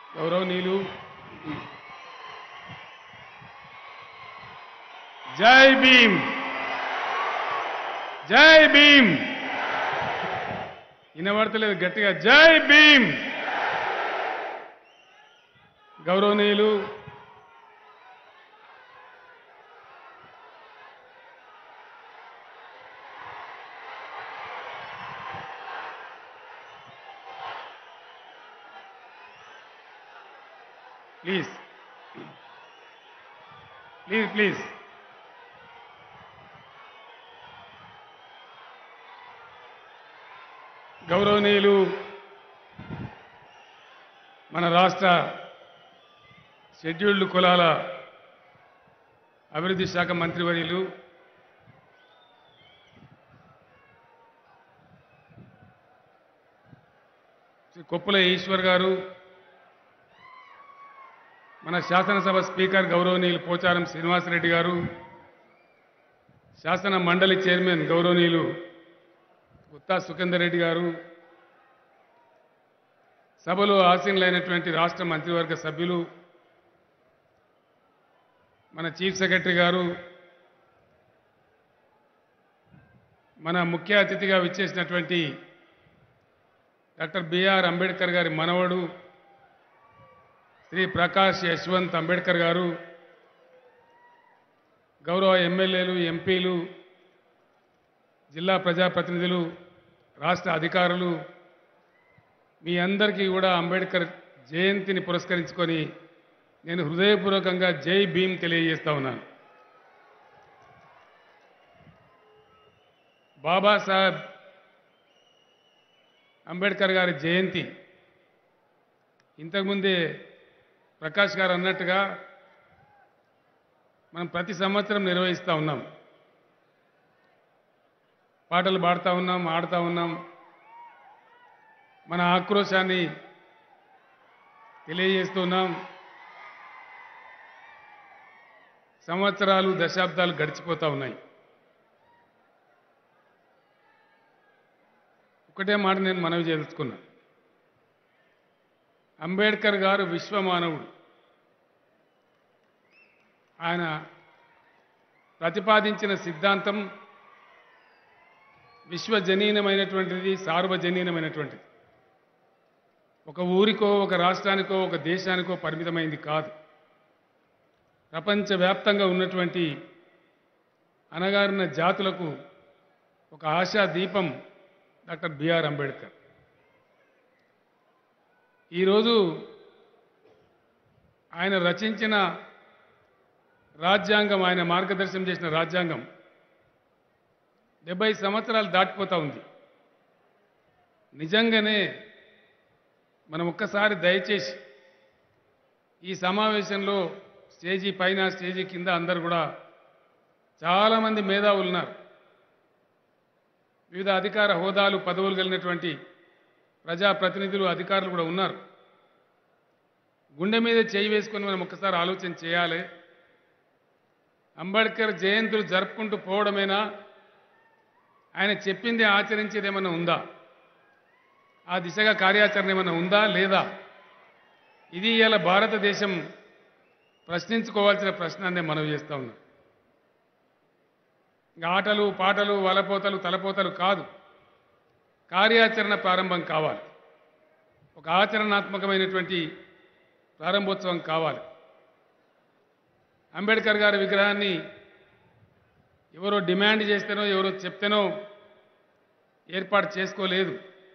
గౌరవనీయులు జై భీమ్ జై భీమ్ వినబడతలేదు గట్టిగా జై భీమ్ గౌరవనీయులు ప్లీజ్ ప్లీజ్ ప్లీజ్ గౌరవనీయులు మన రాష్ట్ర షెడ్యూల్డ్ కులాల అభివృద్ధి శాఖ మంత్రివర్యులు శ్రీ కొప్పుల ఈశ్వర్ గారు మన శాసనసభ స్పీకర్ గౌరవనీయులు పోచారం శ్రీనివాసరెడ్డి గారు శాసన మండలి చైర్మన్ గౌరవనీయులు గుత్తా సుఖేందర్ రెడ్డి గారు సభలో ఆసీనులైనటువంటి రాష్ట్ర మంత్రివర్గ సభ్యులు మన చీఫ్ సెక్రటరీ గారు మన ముఖ్య అతిథిగా విచ్చేసినటువంటి డాక్టర్ బిఆర్ అంబేద్కర్ గారి మనవడు శ్రీ ప్రకాష్ యశ్వంత్ అంబేద్కర్ గారు గౌరవ ఎమ్మెల్యేలు ఎంపీలు జిల్లా ప్రజాప్రతినిధులు రాష్ట్ర అధికారులు మీ అందరికీ కూడా అంబేద్కర్ జయంతిని పురస్కరించుకొని నేను హృదయపూర్వకంగా జై భీమ్ తెలియజేస్తా ఉన్నాను బాబాసాహెబ్ అంబేద్కర్ గారి జయంతి ఇంతకుముందే ప్రకాష్ గారు అన్నట్టుగా మనం ప్రతి సంవత్సరం నిర్వహిస్తూ ఉన్నాం పాటలు పాడుతూ ఉన్నాం ఆడుతూ ఉన్నాం మన ఆక్రోశాన్ని తెలియజేస్తున్నాం సంవత్సరాలు దశాబ్దాలు గడిచిపోతూ ఉన్నాయి ఒకటే మాట నేను మనవి చేసుకున్నా అంబేద్కర్ గారు విశ్వమానవుడు ఆయన ప్రతిపాదించిన సిద్ధాంతం విశ్వజనీనమైనటువంటిది సార్వజనీనమైనటువంటిది ఒక ఊరికో ఒక రాష్ట్రానికో ఒక దేశానికో పరిమితమైంది కాదు ప్రపంచవ్యాప్తంగా ఉన్నటువంటి అనగారిన జాతులకు ఒక ఆశా దీపం డాక్టర్ బిఆర్ అంబేద్కర్ ఈరోజు ఆయన రచించిన రాజ్యాంగం ఆయన మార్గదర్శనం చేసిన రాజ్యాంగం డెబ్బై సంవత్సరాలు దాటిపోతా ఉంది నిజంగానే మనం ఒక్కసారి దయచేసి ఈ సమావేశంలో స్టేజీ పైన స్టేజీ కింద అందరు కూడా చాలామంది మేధావులు ఉన్నారు వివిధ అధికార హోదాలు పదవులు కలిగినటువంటి ప్రజాప్రతినిధులు అధికారులు కూడా ఉన్నారు గుండె మీద చేయి వేసుకొని మనం ఒక్కసారి ఆలోచన చేయాలి అంబేద్కర్ జయంతులు జరుపుకుంటూ పోవడమేనా ఆయన చెప్పింది ఆచరించేది ఏమైనా ఉందా ఆ దిశగా కార్యాచరణ ఏమైనా ఉందా లేదా ఇది ఇలా భారతదేశం ప్రశ్నించుకోవాల్సిన ప్రశ్నాన్ని మనం చేస్తా ఉన్నాం ఇంకా ఆటలు పాటలు వలపోతలు తలపోతలు కాదు కార్యాచరణ ప్రారంభం కావాలి ఒక ఆచరణాత్మకమైనటువంటి ప్రారంభోత్సవం కావాలి అంబేద్కర్ గారి విగ్రహాన్ని ఎవరో డిమాండ్ చేస్తేనో ఎవరో చెప్తేనో ఏర్పాటు చేసుకోలేదు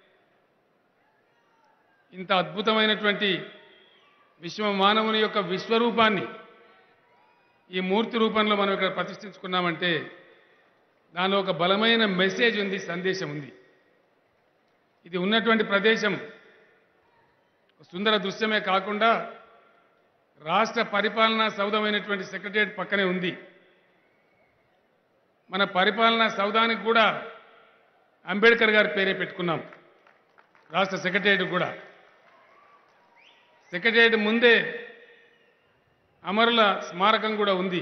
ఇంత అద్భుతమైనటువంటి విశ్వ మానవుని యొక్క విశ్వరూపాన్ని ఈ మూర్తి రూపంలో మనం ఇక్కడ ప్రతిష్ఠించుకున్నామంటే దానిలో ఒక బలమైన మెసేజ్ ఉంది సందేశం ఉంది ఇది ఉన్నటువంటి ప్రదేశం సుందర దృశ్యమే కాకుండా రాష్ట్ర పరిపాలనా సౌధమైనటువంటి సెక్రటరియట్ పక్కనే ఉంది మన పరిపాలనా సౌధానికి కూడా అంబేద్కర్ గారి పేరే పెట్టుకున్నాం రాష్ట్ర సెక్రటరియట్ కూడా సెక్రటరియట్ ముందే అమరుల స్మారకం కూడా ఉంది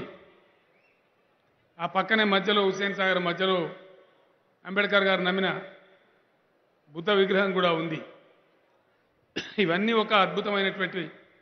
ఆ పక్కనే మధ్యలో హుస్సేన్ సాగర్ మధ్యలో అంబేద్కర్ గారు నమ్మిన బుద్ధ విగ్రహం కూడా ఉంది ఇవన్నీ ఒక అద్భుతమైనటువంటి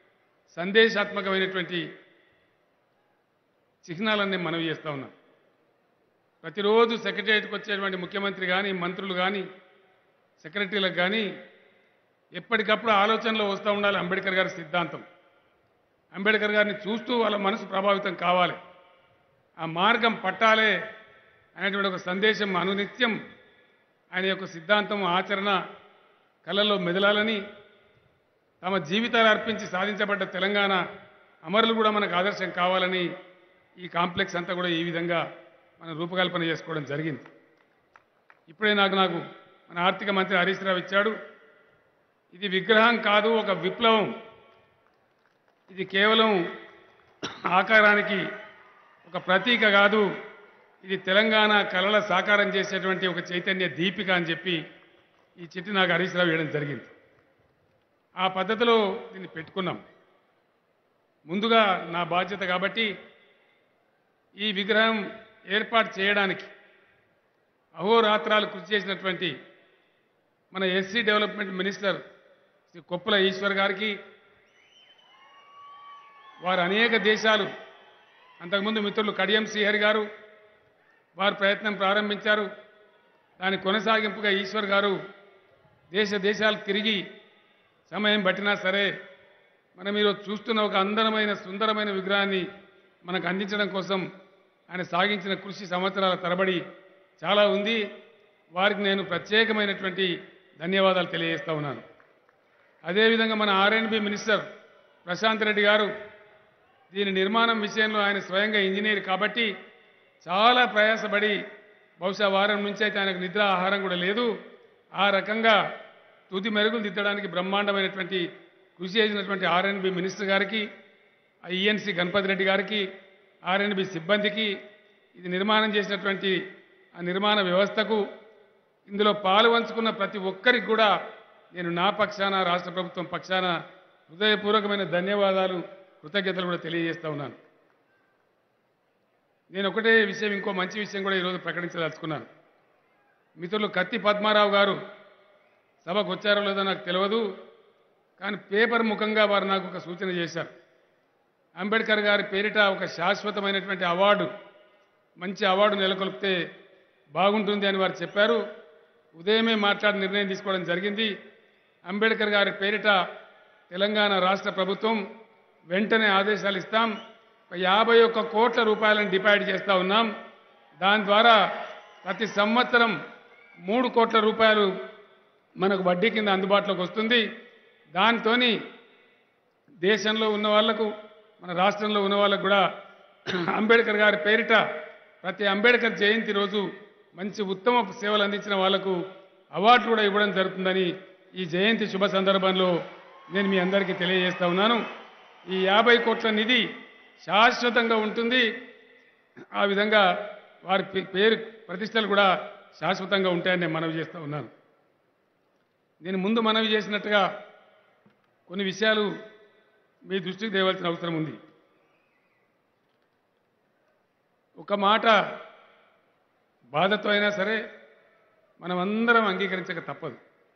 సందేశాత్మకమైనటువంటి చిహ్నాలన్నీ మనవి చేస్తా ఉన్నాం ప్రతిరోజు సెక్రటరియట్కి వచ్చేటువంటి ముఖ్యమంత్రి కానీ మంత్రులు కానీ సెక్రటరీలకు కానీ ఎప్పటికప్పుడు ఆలోచనలో వస్తూ ఉండాలి అంబేద్కర్ గారి సిద్ధాంతం అంబేద్కర్ గారిని చూస్తూ వాళ్ళ మనసు ప్రభావితం కావాలి ఆ మార్గం పట్టాలే అనేటువంటి ఒక సందేశం అనునిత్యం ఆయన యొక్క సిద్ధాంతం ఆచరణ కళల్లో మెదలాలని తమ జీవితాలు అర్పించి సాధించబడ్డ తెలంగాణ అమరులు కూడా మనకు ఆదర్శం కావాలని ఈ కాంప్లెక్స్ అంతా కూడా ఈ విధంగా మనం రూపకల్పన చేసుకోవడం జరిగింది ఇప్పుడే నాకు నాకు మన ఆర్థిక మంత్రి హరీష్ రావు ఇచ్చాడు ఇది విగ్రహం కాదు ఒక విప్లవం ఇది కేవలం ఆకారానికి ఒక ప్రతీక కాదు ఇది తెలంగాణ కళల సాకారం చేసేటువంటి ఒక చైతన్య దీపిక అని చెప్పి ఈ చిట్టి నాకు హరీష్ రావు వేయడం జరిగింది ఆ పద్ధతిలో దీన్ని పెట్టుకున్నాం ముందుగా నా బాధ్యత కాబట్టి ఈ విగ్రహం ఏర్పాటు చేయడానికి అహోరాత్రాలు కృషి చేసినటువంటి మన SC development minister Shri Koppula Eshwar గారికి వారు అనేక దేశాలు అంతకుముందు మిత్రులు కడియం శ్రీహరి గారు వారు ప్రయత్నం ప్రారంభించారు దాని కొనసాగింపుగా ఈశ్వర్ గారు దేశ దేశాలు తిరిగి సమయం పట్టినా సరే మనం ఈరోజు చూస్తున్న ఒక అందరమైన సుందరమైన విగ్రహాన్ని మనకు అందించడం కోసం ఆయన సాగించిన కృషి సంవత్సరాల తరబడి చాలా ఉంది వారికి నేను ప్రత్యేకమైనటువంటి ధన్యవాదాలు తెలియజేస్తా ఉన్నాను అదేవిధంగా మన ఆర్ఎన్బి మినిస్టర్ ప్రశాంత్ రెడ్డి గారు దీని నిర్మాణం విషయంలో ఆయన స్వయంగా ఇంజనీర్ కాబట్టి చాలా ప్రయాసపడి బహుశా వారం నుంచి అయితే ఆయనకు నిద్ర ఆహారం కూడా లేదు ఆ రకంగా తుది మెరుగులు దిద్దడానికి బ్రహ్మాండమైనటువంటి కృషి చేసినటువంటి ఆర్ఎన్బి మినిస్టర్ గారికి ఈఎన్సి గణపతి రెడ్డి గారికి ఆర్ఎన్బి సిబ్బందికి ఇది నిర్మాణం చేసినటువంటి ఆ నిర్మాణ వ్యవస్థకు ఇందులో పాలు పంచుకున్న ప్రతి ఒక్కరికి కూడా నేను నా పక్షాన రాష్ట్ర ప్రభుత్వం పక్షాన హృదయపూర్వకమైన ధన్యవాదాలు కృతజ్ఞతలు కూడా తెలియజేస్తా ఉన్నాను నేను ఒకటే విషయం ఇంకో మంచి విషయం కూడా ఈరోజు ప్రకటించదలుచుకున్నాను మిత్రులు కత్తి పద్మారావు గారు సభకు వచ్చారో లేదో నాకు తెలియదు కానీ పేపర్ ముఖంగా వారు నాకు ఒక సూచన చేశారు అంబేద్కర్ గారి పేరిట ఒక శాశ్వతమైనటువంటి అవార్డు మంచి అవార్డు నెలకొల్పితే బాగుంటుంది అని వారు చెప్పారు ఉదయమే మాట్లాడి నిర్ణయం తీసుకోవడం జరిగింది అంబేద్కర్ గారి పేరిట తెలంగాణ రాష్ట్ర ప్రభుత్వం వెంటనే ఆదేశాలు ఇస్తాం ఒక యాభై ఒక్క కోట్ల రూపాయలను డిపాజిట్ చేస్తూ ఉన్నాం దాని ద్వారా ప్రతి సంవత్సరం మూడు కోట్ల రూపాయలు మనకు వడ్డీ కింద అందుబాటులోకి వస్తుంది దానితోని దేశంలో ఉన్న వాళ్లకు మన రాష్ట్రంలో ఉన్న వాళ్ళకు కూడా అంబేద్కర్ గారి పేరిట ప్రతి అంబేద్కర్ జయంతి రోజు మంచి ఉత్తమ సేవలు అందించిన వాళ్లకు అవార్డు కూడా ఇవ్వడం జరుగుతుందని ఈ జయంతి శుభ సందర్భంలో నేను మీ అందరికీ తెలియజేస్తా ఉన్నాను ఈ యాభై కోట్ల నిధి శాశ్వతంగా ఉంటుంది ఆ విధంగా వారి పే- పేరు ప్రతిష్టలు కూడా శాశ్వతంగా ఉంటాయని నేను మనవి చేస్తూ ఉన్నాను నేను ముందు మనవి చేసినట్టుగా కొన్ని విషయాలు మీ దృష్టికి తేవాల్సిన అవసరం ఉంది ఒక మాట బాధతో అయినా సరే మనం అందరం అంగీకరించక తప్పదు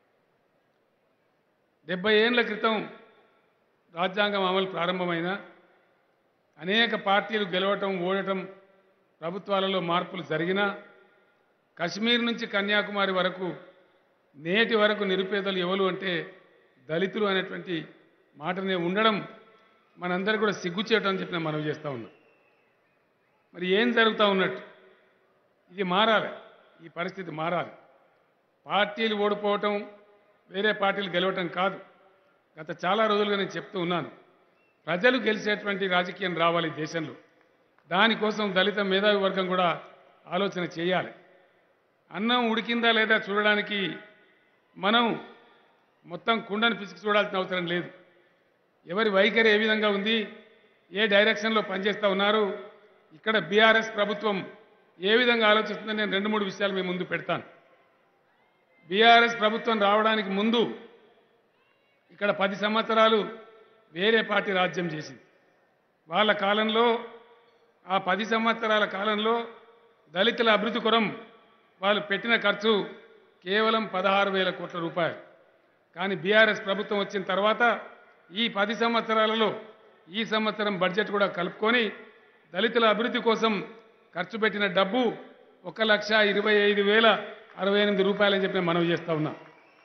డెబ్బై ఏళ్ళ క్రితం రాజ్యాంగం అమలు ప్రారంభమైన అనేక పార్టీలు గెలవటం ఓడటం ప్రభుత్వాలలో మార్పులు జరిగినా కశ్మీర్ నుంచి కన్యాకుమారి వరకు నేటి వరకు నిరుపేదలు ఎవరు అంటే దళితులు అనేటువంటి మాటనే ఉండడం మనందరూ కూడా సిగ్గుచేయటం అని చెప్పి నేను మనవి చేస్తూ ఉన్నాం మరి ఏం జరుగుతూ ఉన్నట్టు ఇది మారాలి ఈ పరిస్థితి మారాలి పార్టీలు ఓడిపోవటం వేరే పార్టీలు గెలవటం కాదు గత చాలా రోజులుగా నేను చెప్తూ ఉన్నాను ప్రజలు గెలిచేటువంటి రాజకీయం రావాలి ఈ దేశంలో దానికోసం దళిత మేధావి వర్గం కూడా ఆలోచన చేయాలి అన్నం ఉడికిందా లేదా చూడడానికి మనం మొత్తం కుండను పిసికి చూడాల్సిన అవసరం లేదు ఎవరి వైఖరి ఏ విధంగా ఉంది ఏ డైరెక్షన్లో పనిచేస్తూ ఉన్నారు ఇక్కడ బీఆర్ఎస్ ప్రభుత్వం ఏ విధంగా ఆలోచిస్తుందని నేను రెండు మూడు విషయాలు మీ ముందు పెడతాను బీఆర్ఎస్ ప్రభుత్వం రావడానికి ముందు ఇక్కడ పది సంవత్సరాలు వేరే పార్టీ రాజ్యం చేసింది వాళ్ళ కాలంలో ఆ పది సంవత్సరాల కాలంలో దళితుల అభివృద్ధి కొరం వాళ్ళు పెట్టిన ఖర్చు కేవలం పదహారు వేల కోట్ల రూపాయలు కానీ బీఆర్ఎస్ ప్రభుత్వం వచ్చిన తర్వాత ఈ పది సంవత్సరాలలో ఈ సంవత్సరం బడ్జెట్ కూడా కలుపుకొని దళితుల అభివృద్ధి కోసం ఖర్చు పెట్టిన డబ్బు ఒక లక్ష ఇరవై ఐదు వేల అరవై ఎనిమిది రూపాయలని చెప్పి నేను మనవి చేస్తా ఉన్నా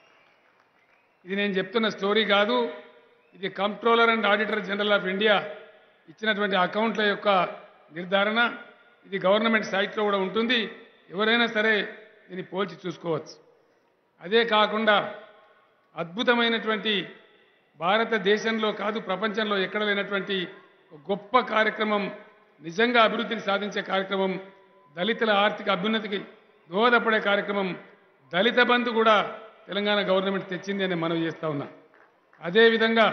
ఇది నేను చెప్తున్న స్టోరీ కాదు ఇది controller and auditor general of India ఇచ్చినటువంటి అకౌంట్ల యొక్క నిర్ధారణ ఇది గవర్నమెంట్ సైట్లో కూడా ఉంటుంది ఎవరైనా సరే దీన్ని పోల్చి చూసుకోవచ్చు అదే కాకుండా అద్భుతమైనటువంటి భారతదేశంలో కాదు ప్రపంచంలో ఎక్కడ లేనటువంటి ఒక గొప్ప కార్యక్రమం నిజంగా అభివృద్ధిని సాధించే కార్యక్రమం దళితుల ఆర్థిక అభ్యున్నతికి దోహదపడే కార్యక్రమం దళిత బంధు కూడా తెలంగాణ గవర్నమెంట్ తెచ్చింది అని మనవి చేస్తా ఉన్నా అదేవిధంగా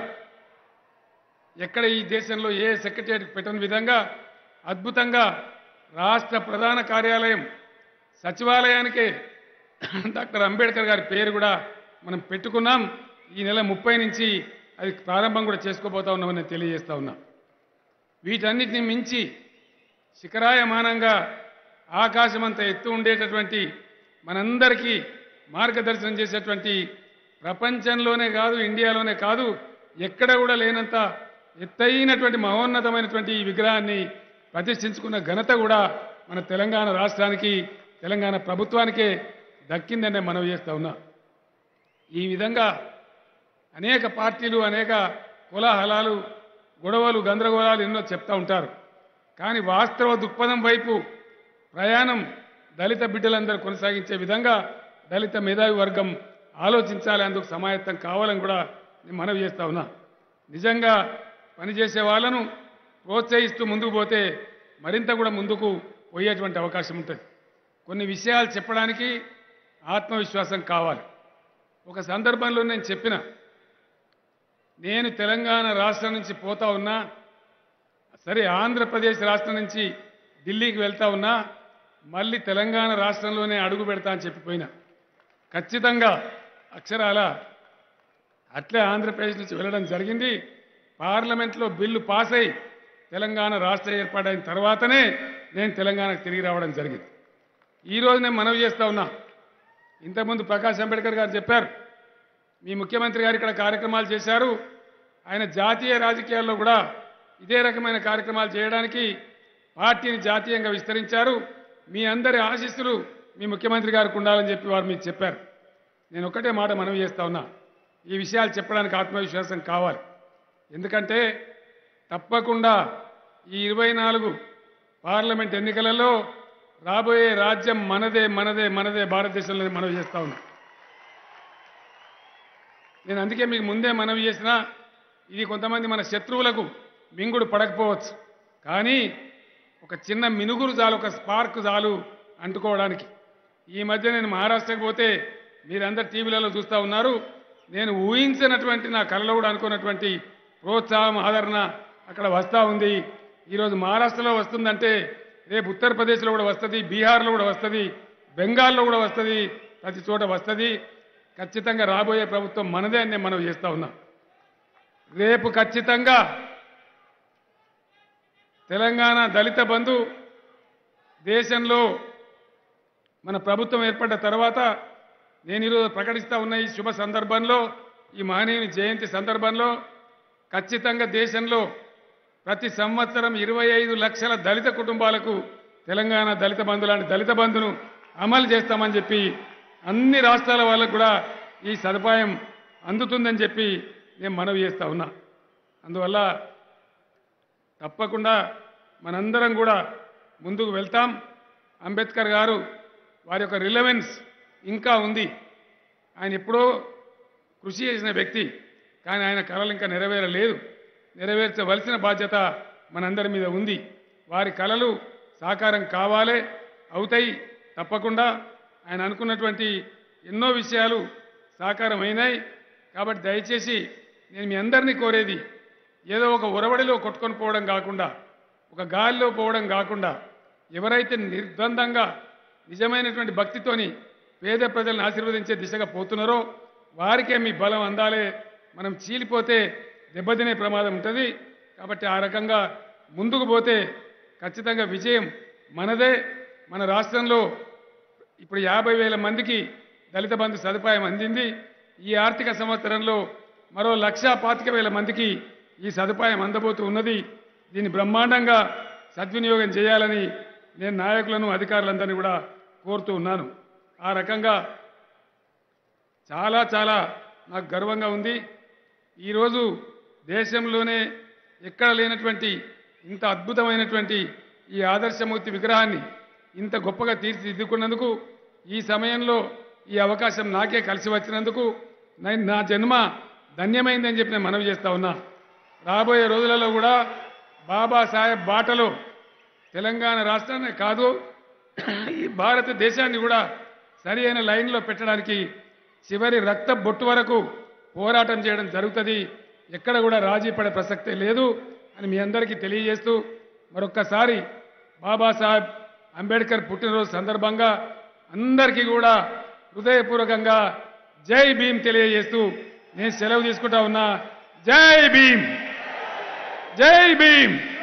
ఎక్కడ ఈ దేశంలో ఏ సెక్రటరియట్ పెట్టని విధంగా అద్భుతంగా రాష్ట్ర ప్రధాన కార్యాలయం సచివాలయానికే డాక్టర్ అంబేద్కర్ గారి పేరు కూడా మనం పెట్టుకున్నాం ఈ నెల ముప్పై నుంచి అది ప్రారంభం కూడా చేసుకోబోతా ఉన్నామని నేను తెలియజేస్తా ఉన్నా వీటన్నిటిని మించి శిఖరాయమానంగా ఆకాశమంత ఎత్తు ఉండేటటువంటి మనందరికీ మార్గదర్శనం చేసేటువంటి ప్రపంచంలోనే కాదు ఇండియాలోనే కాదు ఎక్కడ కూడా లేనంత ఎత్తైనటువంటి మహోన్నతమైనటువంటి ఈ విగ్రహాన్ని ప్రతిష్ఠించుకున్న ఘనత కూడా మన తెలంగాణ రాష్ట్రానికి తెలంగాణ ప్రభుత్వానికే దక్కిందని నేను మనవి చేస్తా ఉన్నా ఈ విధంగా అనేక పార్టీలు అనేక కులాహలాలు గొడవలు గందరగోళాలు ఎన్నో చెప్తా ఉంటారు కానీ వాస్తవ దృక్పథం వైపు ప్రయాణం దళిత బిడ్డలందరూ కొనసాగించే విధంగా దళిత మేధావి వర్గం ఆలోచించాలి అందుకు సమాయత్తం కావాలని కూడా నేను మనవి చేస్తా ఉన్నా నిజంగా పనిచేసే వాళ్ళను ప్రోత్సహిస్తూ ముందుకు పోతే మరింత కూడా ముందుకు పోయేటువంటి అవకాశం ఉంటుంది కొన్ని విషయాలు చెప్పడానికి ఆత్మవిశ్వాసం కావాలి ఒక సందర్భంలో నేను చెప్పిన నేను తెలంగాణ రాష్ట్రం నుంచి పోతా ఉన్నా సరే ఆంధ్రప్రదేశ్ రాష్ట్రం నుంచి ఢిల్లీకి వెళ్తా ఉన్నా మళ్ళీ తెలంగాణ రాష్ట్రంలోనే అడుగు పెడతా అని చెప్పిపోయినా ఖచ్చితంగా అక్షరాల అట్లే ఆంధ్రప్రదేశ్ నుంచి వెళ్ళడం జరిగింది పార్లమెంట్లో బిల్లు పాస్ అయి తెలంగాణ రాష్ట్ర ఏర్పాటైన తర్వాతనే నేను తెలంగాణకు తిరిగి రావడం జరిగింది ఈరోజు నేను మనవి చేస్తా ఉన్నా ఇంతకుముందు ప్రకాష్ అంబేద్కర్ గారు చెప్పారు మీ ముఖ్యమంత్రి గారు ఇక్కడ కార్యక్రమాలు చేశారు ఆయన జాతీయ రాజకీయాల్లో కూడా ఇదే రకమైన కార్యక్రమాలు చేయడానికి పార్టీని జాతీయంగా విస్తరించారు మీ అందరి ఆశీస్సులు మీ ముఖ్యమంత్రి గారికి ఉండాలని చెప్పి వారు మీకు చెప్పారు నేను ఒక్కటే మాట మనవి చేస్తా ఉన్నా ఈ విషయాలు చెప్పడానికి ఆత్మవిశ్వాసం కావాలి ఎందుకంటే తప్పకుండా ఈ ఇరవై నాలుగు పార్లమెంట్ ఎన్నికలలో రాబోయే రాజ్యం మనదే మనదే మనదే భారతదేశంలో మనవి చేస్తా ఉన్నా నేను అందుకే మీకు ముందే మనవి చేసిన ఇది కొంతమంది మన శత్రువులకు మింగుడు పడకపోవచ్చు కానీ ఒక చిన్న మినుగురు చాలు ఒక స్పార్క్ చాలు అంటుకోవడానికి ఈ మధ్య నేను మహారాష్ట్రకి పోతే మీరందరు టీవీలలో చూస్తూ ఉన్నారు నేను ఊహించినటువంటి నా కళలో కూడా అనుకున్నటువంటి ప్రోత్సాహం ఆదరణ అక్కడ వస్తూ ఉంది ఈరోజు మహారాష్ట్రలో వస్తుందంటే రేపు ఉత్తరప్రదేశ్లో కూడా వస్తుంది బీహార్లో కూడా వస్తుంది బెంగాల్లో కూడా వస్తుంది ప్రతి చోట వస్తుంది ఖచ్చితంగా రాబోయే ప్రభుత్వం మనదే అని నేను మనం చేస్తా ఉన్నా రేపు ఖచ్చితంగా తెలంగాణ దళిత బంధు దేశంలో మన ప్రభుత్వం ఏర్పడ్డ తర్వాత నేను ఈరోజు ప్రకటిస్తా ఉన్న ఈ శుభ సందర్భంలో ఈ మహనీయుని జయంతి సందర్భంలో ఖచ్చితంగా దేశంలో ప్రతి సంవత్సరం ఇరవై ఐదు లక్షల దళిత కుటుంబాలకు తెలంగాణ దళిత బంధు లాంటి దళిత బంధును అమలు చేస్తామని చెప్పి అన్ని రాష్ట్రాల వాళ్ళకు కూడా ఈ సదుపాయం అందుతుందని చెప్పి నేను మనవి చేస్తా ఉన్నా అందువల్ల తప్పకుండా మనందరం కూడా ముందుకు వెళ్తాం అంబేద్కర్ గారు వారి యొక్క రిలవెన్స్ ఇంకా ఉంది ఆయన ఎప్పుడో కృషి చేసిన వ్యక్తి కానీ ఆయన కళలు ఇంకా నెరవేరలేదు నెరవేర్చవలసిన బాధ్యత మనందరి మీద ఉంది వారి కళలు సాకారం కావాలే అవుతాయి తప్పకుండా ఆయన అనుకున్నటువంటి ఎన్నో విషయాలు సాకారం అయినాయి కాబట్టి దయచేసి నేను మీ అందరినీ కోరేది ఏదో ఒక ఉరవడిలో కొట్టుకొని పోవడం కాకుండా ఒక గాలిలో పోవడం కాకుండా ఎవరైతే నిర్బంధంగా నిజమైనటువంటి భక్తితోని పేద ప్రజలను ఆశీర్వదించే దిశగా పోతున్నారో వారికే మీ బలం అందాలే మనం చీలిపోతే దెబ్బతినే ప్రమాదం ఉంటుంది కాబట్టి ఆ రకంగా ముందుకు పోతే ఖచ్చితంగా విజయం మనదే మన రాష్ట్రంలో ఇప్పుడు యాభై వేల మందికి దళిత బంధు సదుపాయం అందింది ఈ ఆర్థిక సంవత్సరంలో మరో లక్షా పాతిక వేల మందికి ఈ సదుపాయం అందబోతూ ఉన్నది దీన్ని బ్రహ్మాండంగా సద్వినియోగం చేయాలని నేను నాయకులను అధికారులందరినీ కూడా కోరుతూ ఉన్నాను ఆ రకంగా చాలా చాలా నాకు గర్వంగా ఉంది ఈరోజు దేశంలోనే ఎక్కడ లేనటువంటి ఇంత అద్భుతమైనటువంటి ఈ ఆదర్శమూర్తి విగ్రహాన్ని ఇంత గొప్పగా తీర్చిదిద్దుకున్నందుకు ఈ సమయంలో ఈ అవకాశం నాకే కలిసి వచ్చినందుకు నేను నా జన్మ ధన్యమైందని చెప్పి నేను మనవి చేస్తా ఉన్నా రాబోయే రోజులలో కూడా బాబాసాహెబ్ బాటలో తెలంగాణ రాష్ట్రాన్ని కాదు ఈ భారతదేశాన్ని కూడా సరి అయిన లైన్లో పెట్టడానికి చివరి రక్త బొట్టు వరకు పోరాటం చేయడం జరుగుతుంది ఎక్కడ కూడా రాజీ పడే ప్రసక్తే లేదు అని మీ అందరికీ తెలియజేస్తూ మరొక్కసారి బాబాసాహెబ్ అంబేద్కర్ పుట్టినరోజు సందర్భంగా అందరికీ కూడా హృదయపూర్వకంగా జై భీమ్ తెలియజేస్తూ నేను సెలవు తీసుకుంటా ఉన్నా జై భీమ్ జై భీమ్